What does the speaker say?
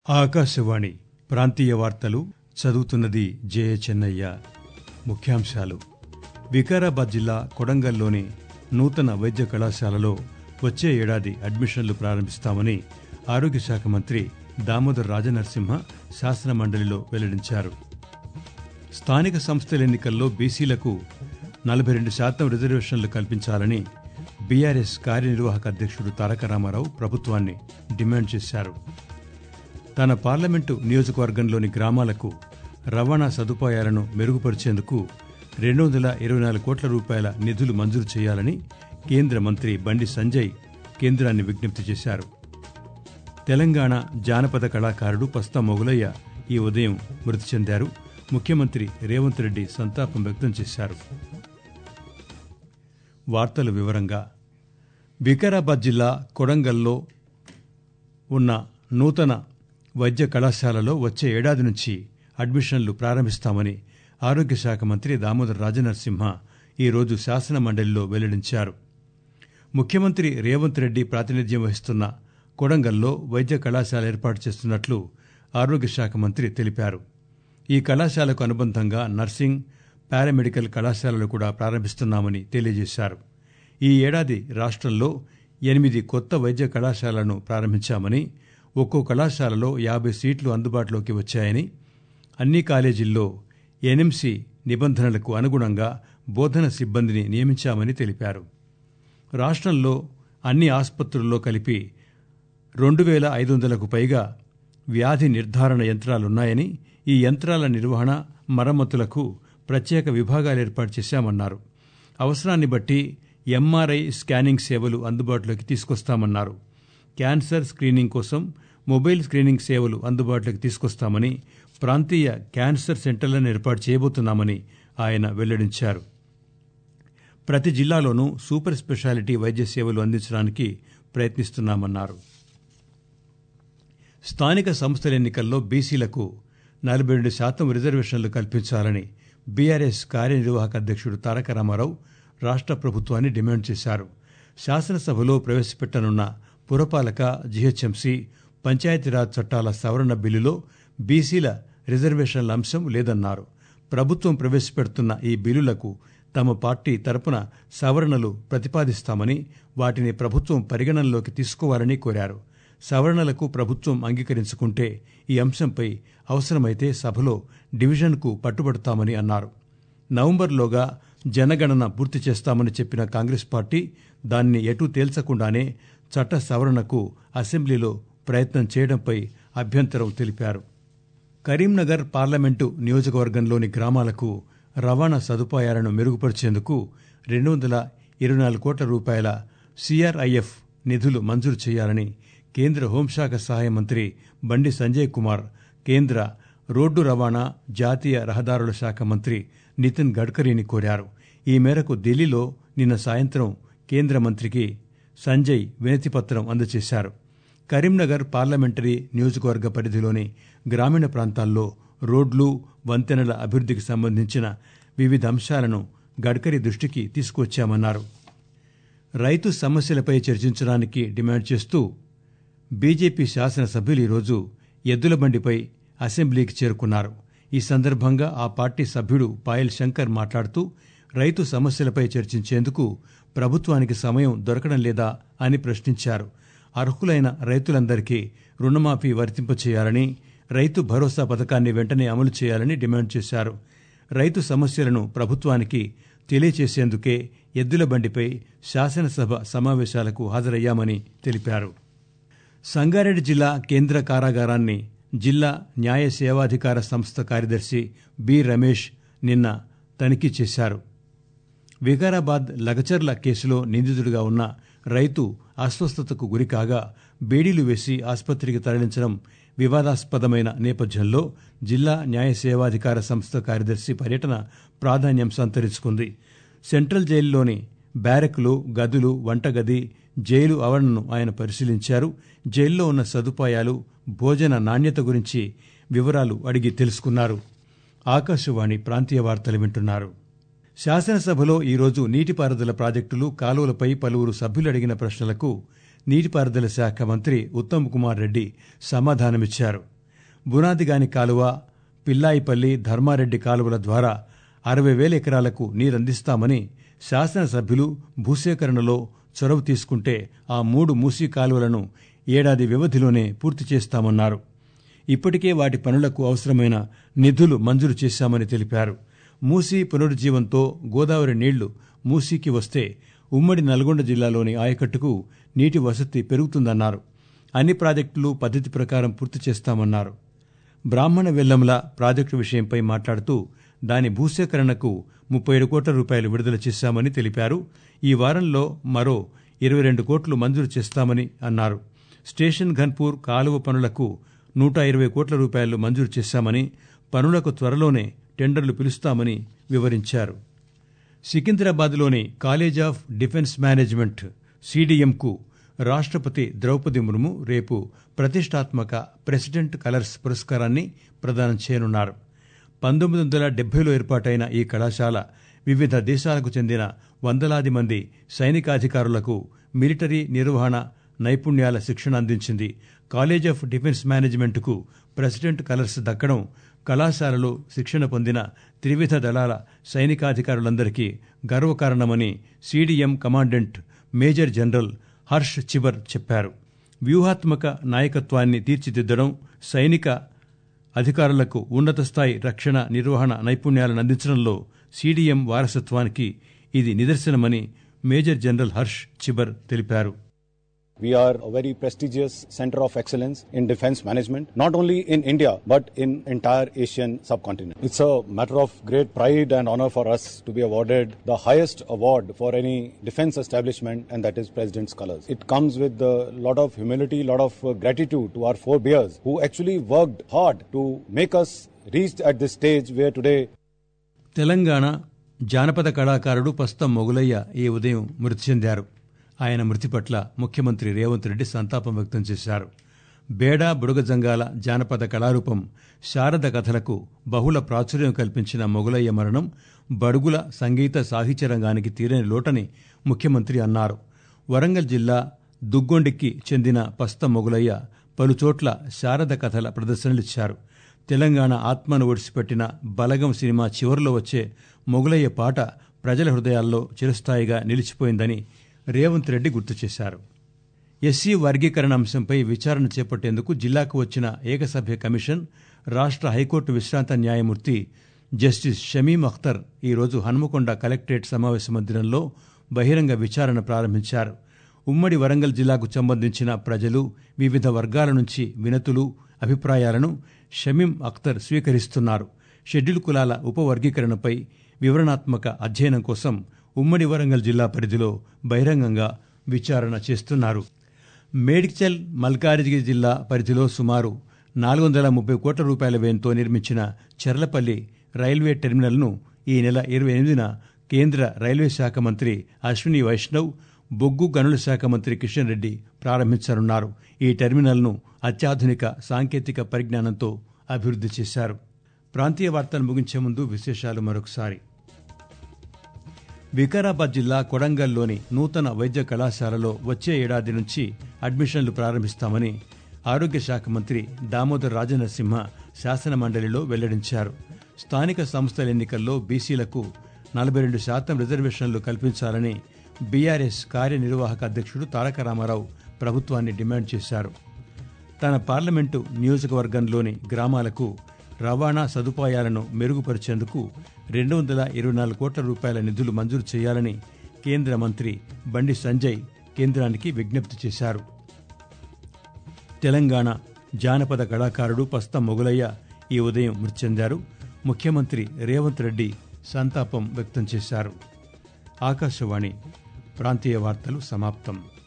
ఆకాశవాణి ప్రాంతీయ వార్తలు చదువుతున్నది జయ చెన్నయ్య ముఖ్యాంశాలు వికారాబాద్ జిల్లా కొడంగల్లోని నూతన వైద్య కళాశాలలో వచ్చే ఏడాది అడ్మిషన్లు ప్రారంభిస్తామని ఆరోగ్య శాఖ మంత్రి దామోదర్ రాజనరసింహ శాసనమండలిలో వెల్లడించారు స్థానిక సంస్థల ఎన్నికల్లో బీసీలకు నలభై రెండు శాతం రిజర్వేషన్లు కల్పించాలని బీఆర్ఎస్ కార్యనిర్వాహక అధ్యక్షుడు తారక రామారావు ప్రభుత్వాన్ని డిమాండ్ చేశారు తన పార్లమెంటు నియోజకవర్గంలోని గ్రామాలకు రవాణా సదుపాయాలను మెరుగుపరిచేందుకు రెండు వందల ఇరవై నాలుగు కోట్ల రూపాయల నిధులు మంజూరు చేయాలని కేంద్ర మంత్రి బండి సంజయ్ కేంద్రాన్ని విజ్ఞప్తి చేశారు తెలంగాణ జానపద కళాకారుడు పస్తా మొగులయ్య ఈ ఉదయం మృతి చెందారు ముఖ్యమంత్రి రేవంత్ రెడ్డి సంతాపం వ్యక్తం చేశారు వార్తలు వివరంగా వికారాబాద్ జిల్లా కొడంగల్లో ఉన్న నూతన వైద్య కళాశాలలో వచ్చే ఏడాది నుంచి అడ్మిషన్లు ప్రారంభిస్తామని ఆరోగ్య శాఖ మంత్రి దామోదర్ రాజనరసింహ ఈరోజు శాసన మండలిలో వెల్లడించారు ముఖ్యమంత్రి రేవంత్ రెడ్డి ప్రాతినిధ్యం వహిస్తున్న కొడంగల్లో వైద్య కళాశాల ఏర్పాటు చేస్తున్నట్లు ఆరోగ్య శాఖ మంత్రి తెలిపారు ఈ కళాశాలకు అనుబంధంగా నర్సింగ్ పారామెడికల్ కళాశాలలు కూడా ప్రారంభిస్తున్నామని తెలియజేశారు ఈ ఏడాది రాష్ట్రంలో ఎనిమిది కొత్త వైద్య కళాశాలను ప్రారంభించామని ఒక్కో కళాశాలలో యాభై సీట్లు అందుబాటులోకి వచ్చాయని అన్ని కాలేజీల్లో ఎన్ఎంసీ నిబంధనలకు అనుగుణంగా బోధన సిబ్బందిని నియమించామని తెలిపారు రాష్ట్రంలో అన్ని ఆసుపత్రుల్లో కలిపి రెండు వేల ఐదు వందలకు పైగా వ్యాధి నిర్ధారణ యంత్రాలున్నాయని ఈ యంత్రాల నిర్వహణ మరమ్మతులకు ప్రత్యేక విభాగాలు ఏర్పాటు చేశామన్నారు అవసరాన్ని బట్టి ఎంఆర్ఐ స్కానింగ్ సేవలు అందుబాటులోకి తీసుకొస్తామన్నారు క్యాన్సర్ స్క్రీనింగ్ కోసం మొబైల్ స్క్రీనింగ్ సేవలు అందుబాటులోకి తీసుకొస్తామని ప్రాంతీయ క్యాన్సర్ సెంటర్లను ఏర్పాటు చేయబోతున్నామని ఆయన వెల్లడించారు ప్రతి జిల్లాలోనూ సూపర్ స్పెషాలిటీ వైద్య సేవలు అందించడానికి ప్రయత్నిస్తున్నామన్నారు స్థానిక సంస్థల ఎన్నికల్లో బీసీలకు నలభై రెండు శాతం రిజర్వేషన్లు కల్పించాలని బీఆర్ఎస్ కార్యనిర్వాహక అధ్యక్షుడు తారక రామారావు రాష్ట్ర ప్రభుత్వాన్ని డిమాండ్ చేశారు శాసనసభలో ప్రవేశపెట్టనున్న పురపాలక జీహెచ్ఎంసీ పంచాయతీరాజ్ చట్టాల సవరణ బిల్లులో బీసీల రిజర్వేషన్ల అంశం లేదన్నారు ప్రభుత్వం ప్రవేశపెడుతున్న ఈ బిల్లులకు తమ పార్టీ తరపున సవరణలు ప్రతిపాదిస్తామని వాటిని ప్రభుత్వం పరిగణనలోకి తీసుకోవాలని కోరారు సవరణలకు ప్రభుత్వం అంగీకరించుకుంటే ఈ అంశంపై అవసరమైతే సభలో డివిజన్కు పట్టుబడతామని అన్నారు నవంబర్లోగా జనగణన పూర్తి చేస్తామని చెప్పిన కాంగ్రెస్ పార్టీ దాన్ని ఎటూ తేల్చకుండానే చట్ట సవరణకు అసెంబ్లీలో ప్రయత్నం చేయడంపై అభ్యంతరం తెలిపారు కరీంనగర్ పార్లమెంటు నియోజకవర్గంలోని గ్రామాలకు రవాణా సదుపాయాలను మెరుగుపరిచేందుకు రెండు వందల ఇరవై నాలుగు కోట్ల రూపాయల సిఆర్ఐఎఫ్ నిధులు మంజూరు చేయాలని కేంద్ర హోంశాఖ సహాయ మంత్రి బండి సంజయ్ కుమార్ కేంద్ర రోడ్డు రవాణా జాతీయ రహదారుల శాఖ మంత్రి నితిన్ గడ్కరీని కోరారు ఈ మేరకు ఢిల్లీలో నిన్న సాయంత్రం కేంద్ర మంత్రికి సంజయ్ వినతిపత్రం అందజేశారు కరీంనగర్ పార్లమెంటరీ నియోజకవర్గ పరిధిలోని గ్రామీణ ప్రాంతాల్లో రోడ్లు వంతెనల అభివృద్ధికి సంబంధించిన వివిధ అంశాలను గడ్కరీ దృష్టికి తీసుకొచ్చామన్నారు రైతు సమస్యలపై చర్చించడానికి డిమాండ్ చేస్తూ బీజేపీ శాసనసభ్యులు ఈరోజు ఎద్దుల బండిపై అసెంబ్లీకి చేరుకున్నారు ఈ సందర్భంగా ఆ పార్టీ సభ్యుడు పాయల్ శంకర్ మాట్లాడుతూ రైతు సమస్యలపై చర్చించేందుకు ప్రభుత్వానికి సమయం దొరకడం లేదా అని ప్రశ్నించారు అర్హులైన రైతులందరికీ రుణమాఫీ వర్తింపచేయాలని రైతు భరోసా పథకాన్ని వెంటనే అమలు చేయాలని డిమాండ్ చేశారు రైతు సమస్యలను ప్రభుత్వానికి తెలియచేసేందుకే ఎద్దుల బండిపై శాసనసభ సమావేశాలకు హాజరయ్యామని తెలిపారు సంగారెడ్డి జిల్లా కేంద్ర కారాగారాన్ని జిల్లా న్యాయ సేవాధికార సంస్థ కార్యదర్శి బి రమేష్ నిన్న తనిఖీ చేశారు వికారాబాద్ లగచర్ల కేసులో నిందితుడిగా ఉన్న రైతు అస్వస్థతకు గురికాగా బేడీలు వేసి ఆసుపత్రికి తరలించడం వివాదాస్పదమైన నేపథ్యంలో జిల్లా న్యాయ సేవాధికార సంస్థ కార్యదర్శి పర్యటన ప్రాధాన్యం సంతరించుకుంది సెంట్రల్ జైలులోని బ్యారెక్లు గదులు వంటగది జైలు ఆవరణను ఆయన పరిశీలించారు జైల్లో ఉన్న సదుపాయాలు భోజన నాణ్యత గురించి వివరాలు అడిగి తెలుసుకున్నారు ఆకాశవాణి ప్రాంతీయ వార్తలు వింటున్నారు శాసనసభలో ఈరోజు నీటిపారుదల ప్రాజెక్టులు కాలువలపై పలువురు సభ్యులు అడిగిన ప్రశ్నలకు నీటిపారుదల శాఖ మంత్రి ఉత్తమ్ కుమార్ రెడ్డి సమాధానమిచ్చారు బునాదిగాని కాలువ పిల్లాయిపల్లి ధర్మారెడ్డి కాలువల ద్వారా అరవై వేల ఎకరాలకు నీరందిస్తామని శాసనసభ్యులు భూసేకరణలో చొరవ తీసుకుంటే ఆ మూడు మూసీ కాలువలను ఏడాది వ్యవధిలోనే పూర్తి చేస్తామన్నారు ఇప్పటికే వాటి పనులకు అవసరమైన నిధులు మంజూరు చేశామని తెలిపారు మూసీ పునరుజ్జీవంతో గోదావరి నీళ్లు మూసీకి వస్తే ఉమ్మడి నల్గొండ జిల్లాలోని ఆయకట్టుకు నీటి వసతి పెరుగుతుందన్నారు అన్ని ప్రాజెక్టులు పద్దతి ప్రకారం పూర్తి చేస్తామన్నారు బ్రాహ్మణ వెల్లంల ప్రాజెక్టు విషయంపై మాట్లాడుతూ దాని భూసేకరణకు ముప్పై ఏడు కోట్ల రూపాయలు విడుదల చేశామని తెలిపారు ఈ వారంలో మరో ఇరవై రెండు కోట్లు మంజూరు చేస్తామని అన్నారు స్టేషన్ ఘన్పూర్ కాలువ పనులకు నూట ఇరవై కోట్ల రూపాయలు మంజూరు చేశామని పనులకు త్వరలోనే టెండర్లు పిలుస్తామని వివరించారు సికింద్రాబాద్లోని కాలేజ్ ఆఫ్ డిఫెన్స్ మేనేజ్మెంట్ సిడిఎంకు రాష్ట్రపతి ద్రౌపది ముర్ము రేపు ప్రతిష్టాత్మక ప్రెసిడెంట్ కలర్స్ పురస్కారాన్ని ప్రదానం చేయనున్నారు పంతొమ్మిది వందల డెబ్బైలో ఏర్పాటైన ఈ కళాశాల వివిధ దేశాలకు చెందిన వందలాది మంది సైనికాధికారులకు మిలిటరీ నిర్వహణ నైపుణ్యాల శిక్షణ అందించింది కాలేజ్ ఆఫ్ డిఫెన్స్ మేనేజ్మెంట్కు ప్రెసిడెంట్ కలర్స్ దక్కడం కళాశాలలో శిక్షణ పొందిన త్రివిధ దళాల సైనికాధికారులందరికీ గర్వకారణమని CDM commandant major general Harsh Chibber చెప్పారు వ్యూహాత్మక నాయకత్వాన్ని తీర్చిదిద్దడం సైనిక అధికారులకు ఉన్నత స్థాయి రక్షణ నిర్వహణ నైపుణ్యాలను అందించడంలో సిడిఎం వారసత్వానికి ఇది నిదర్శనమని మేజర్ జనరల్ హర్ష్ చిబర్ తెలిపారు We are a very prestigious center of excellence in defense management, not only in India, but in entire Asian subcontinent. It's a matter of great pride and honor for us to be awarded the highest award for any defense establishment, and that is President's Colors. It comes with a lot of humility, lot of uh, gratitude to our forebears who actually worked hard to make us reach at this stage where today Telangana జానపద కళాకారుడు పస్తం మొగులయ్య ఈ ఉదయం మృతి చెందారు ఆయన మృతి పట్ల ముఖ్యమంత్రి రేవంత్ రెడ్డి సంతాపం వ్యక్తం చేశారు బేడా బుడగజంగాల జానపద కళారూపం శారద కథలకు బహుళ ప్రాచుర్యం కల్పించిన మొగులయ్య మరణం బడుగుల సంగీత సాహిత్య రంగానికి తీరని లోటని ముఖ్యమంత్రి అన్నారు వరంగల్ జిల్లా దుగ్గొండికి చెందిన పస్త మొగులయ్య పలుచోట్ల శారద కథల ప్రదర్శనలిచ్చారు తెలంగాణ ఆత్మను ఒడిసిపెట్టిన బలగం సినిమా చివరిలో వచ్చే మొగులయ్య పాట ప్రజల హృదయాల్లో చిరస్థాయిగా నిలిచిపోయిందని రేవంత్ రెడ్డి గుర్తు చేశారు ఎస్సీ వర్గీకరణ అంశంపై విచారణ చేపట్టేందుకు జిల్లాకు వచ్చిన ఏకసభ్య కమిషన్ రాష్ట్ర హైకోర్టు విశ్రాంత న్యాయమూర్తి జస్టిస్ షమీం అఖ్తర్ ఈరోజు హన్మకొండ కలెక్టరేట్ సమావేశ మందిరంలో బహిరంగ విచారణ ప్రారంభించారు ఉమ్మడి వరంగల్ జిల్లాకు సంబంధించిన ప్రజలు వివిధ వర్గాల నుంచి వినతులు అభిప్రాయాలను షమీం అఖ్తర్ స్వీకరిస్తున్నారు షెడ్యూల్ కులాల ఉపవర్గీకరణపై వివరణాత్మక అధ్యయనం కోసం ఉమ్మడి వరంగల్ జిల్లా పరిధిలో బహిరంగంగా విచారణ చేస్తున్నారు మేడ్చల్ మల్కాజిగిరి జిల్లా పరిధిలో సుమారు నాలుగు వందల ముప్పై కోట్ల రూపాయల వ్యయంతో నిర్మించిన చెర్లపల్లి రైల్వే టెర్మినల్ను ఈ నెల ఇరవై ఎనిమిదిన కేంద్ర రైల్వే శాఖ మంత్రి అశ్విని వైష్ణవ్ బొగ్గు గనుల శాఖ మంత్రి కిషన్ రెడ్డి ప్రారంభించనున్నారు ఈ టెర్మినల్ను అత్యాధునిక సాంకేతిక పరిజ్ఞానంతో అభివృద్ధి చేశారు ప్రాంతీయ వార్తలు ముగించే ముందు విశేషాలు మరొకసారి వికారాబాద్ జిల్లా కొడంగల్లోని నూతన వైద్య కళాశాలలో వచ్చే ఏడాది నుంచి అడ్మిషన్లు ప్రారంభిస్తామని ఆరోగ్య శాఖ మంత్రి దామోదర్ రాజనరసింహ శాసన మండలిలో వెల్లడించారు స్థానిక సంస్థల ఎన్నికల్లో బీసీలకు నలభై రెండు శాతం రిజర్వేషన్లు కల్పించాలని బీఆర్ఎస్ కార్యనిర్వాహక అధ్యక్షుడు తారక రామారావు ప్రభుత్వాన్ని డిమాండ్ చేశారు తన పార్లమెంటు నియోజకవర్గంలోని గ్రామాలకు రవాణా సదుపాయాలను మెరుగుపరిచేందుకు రెండు వందల ఇరవై నాలుగు కోట్ల రూపాయల నిధులు మంజూరు చేయాలని కేంద్ర మంత్రి బండి సంజయ్ కేంద్రానికి విజ్ఞప్తి చేశారు తెలంగాణ జానపద కళాకారుడు పస్త మొగులయ్య ఈ ఉదయం మృతి చెందారు ముఖ్యమంత్రి రేవంత్ రెడ్డి సంతాపం వ్యక్తం చేశారు ఆకాశవాణి ప్రాంతీయ వార్తలు సమాప్తం